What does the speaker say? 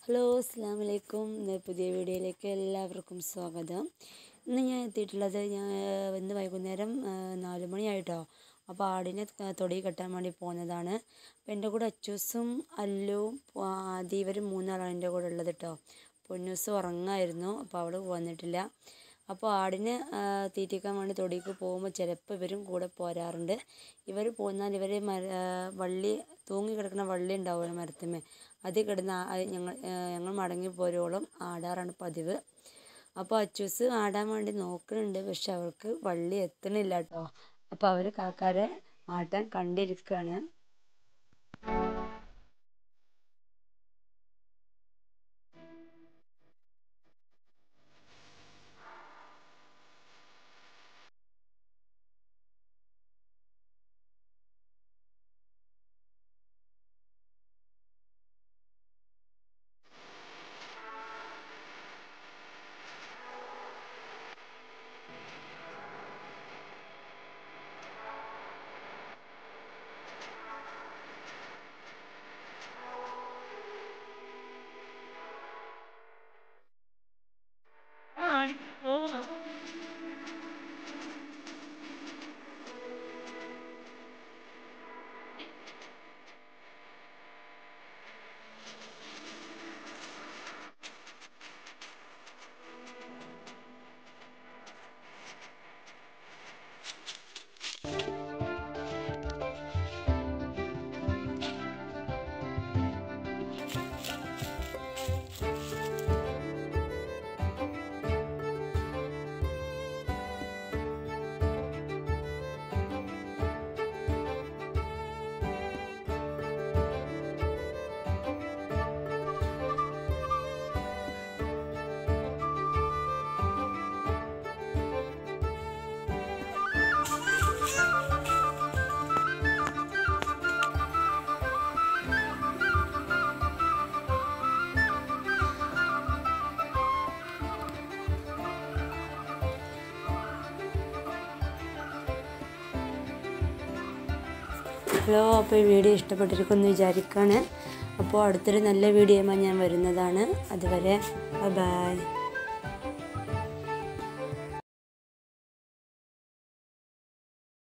hello അസ്സാം വലൈക്കും പുതിയ വീഡിയോയിലേക്ക് എല്ലാവർക്കും സ്വാഗതം ഇന്ന് ഞാൻ എത്തിയിട്ടുള്ളത് ഞാൻ ഇന്ന് വൈകുന്നേരം നാല് മണിയായിട്ടോ അപ്പോൾ ആടിനെ തൊടി കെട്ടാൻ വേണ്ടി പോകുന്നതാണ് അപ്പോൾ എൻ്റെ കൂടെ അച്ചൂസും അല്ലുവും ആദി ഇവരും മൂന്നാളാണ് എൻ്റെ കൂടെ ഉള്ളത് കേട്ടോ പൊന്നൂസ് ഉറങ്ങായിരുന്നു അപ്പോൾ അവൾ വന്നിട്ടില്ല അപ്പോൾ ആടിനെ തീറ്റിക്കാൻ വേണ്ടി തൊടിക്ക് പോകുമ്പോൾ ചിലപ്പോൾ ഇവരും കൂടെ പോരാറുണ്ട് ഇവർ പോന്നാൽ ഇവർ മര വള്ളി തൂങ്ങി കിടക്കുന്ന വള്ളി ഉണ്ടാവുമല്ലോ മരത്തുമേ അതിൽ കിടന്ന് ഞങ്ങൾ ഞങ്ങൾ മടങ്ങി പോരോളം ആടാറാണ് പതിവ് അപ്പോൾ അച്ചൂസ് ആടാൻ വേണ്ടി നോക്കുന്നുണ്ട് പക്ഷെ അവൾക്ക് വള്ളി എത്തണില്ല കേട്ടോ അപ്പോൾ അവർ കാക്കാരെ ആട്ടാൻ കണ്ടിരിക്കുകയാണ് ഹലോ അപ്പോൾ ഈ വീഡിയോ ഇഷ്ടപ്പെട്ടിരിക്കുമെന്ന് വിചാരിക്കുകയാണ് അപ്പോൾ അടുത്തൊരു നല്ല വീഡിയോയുമായി ഞാൻ വരുന്നതാണ് അതുവരെ ബൈ